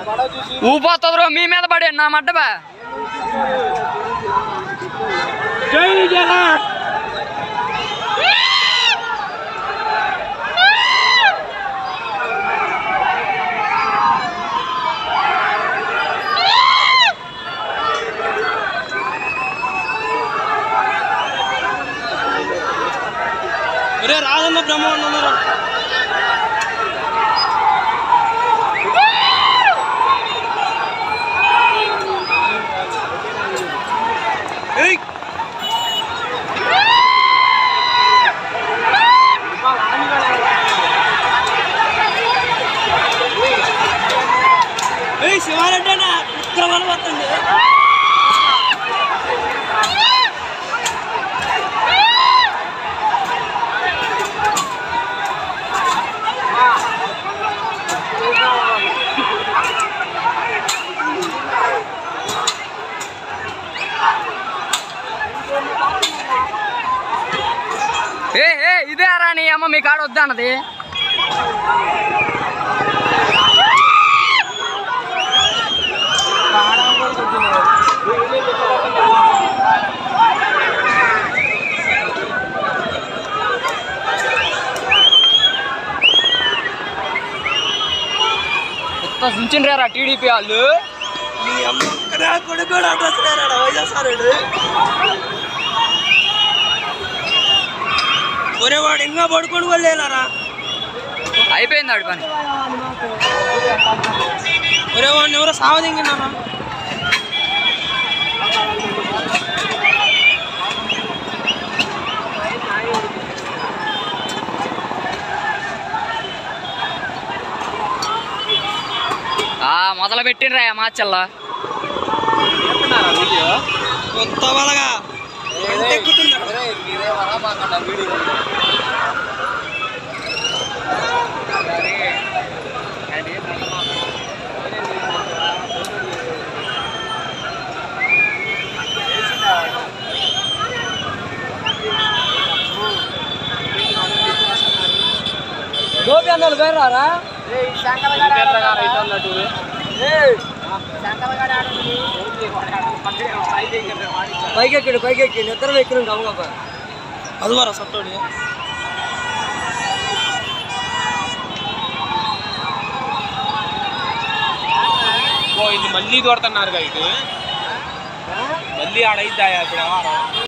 ఊపోతుంది మీ మీద పడే నా మడ్డబా జై జగన్ ఒరే రాజన్న బ్రహ్మ ఉన్నారు ఏయ్ ఏయ్ శివారెడ్డి అన్న ఉత్తరమని వస్తుంది ఏ ఏ ఇదే రా నీ అమ్మ మీ కాడ వద్దా అన్నది రా టీడీపీ వాళ్ళు నీ అమ్మ ఒక్కడే కొడుకు కూడా అడ్రస్ లేరాడా వైఎస్ఆర్డు ఒరే వాడు ఇంకా పడుకొని కూడా లేనారా అయిపోయింది ఆడి పని ఒరే వాడిని ఎవరో సావదింగినారా ఆ మొదలు పెట్టినరా మాచల్లా కొత్త బలగా ఎక్కుతున్నాడు గోపి అన్నోళ్ళు పేరారా పైకి ఎక్కిడు పైకి ఎక్కి నిద్ర ఎక్కిన గమగప్ప అదువారా సట్టోడి ఓ ఇది మళ్ళీ దొరుకుతున్నారు ఇటు మళ్ళీ ఆడైద్దా ఇప్పుడు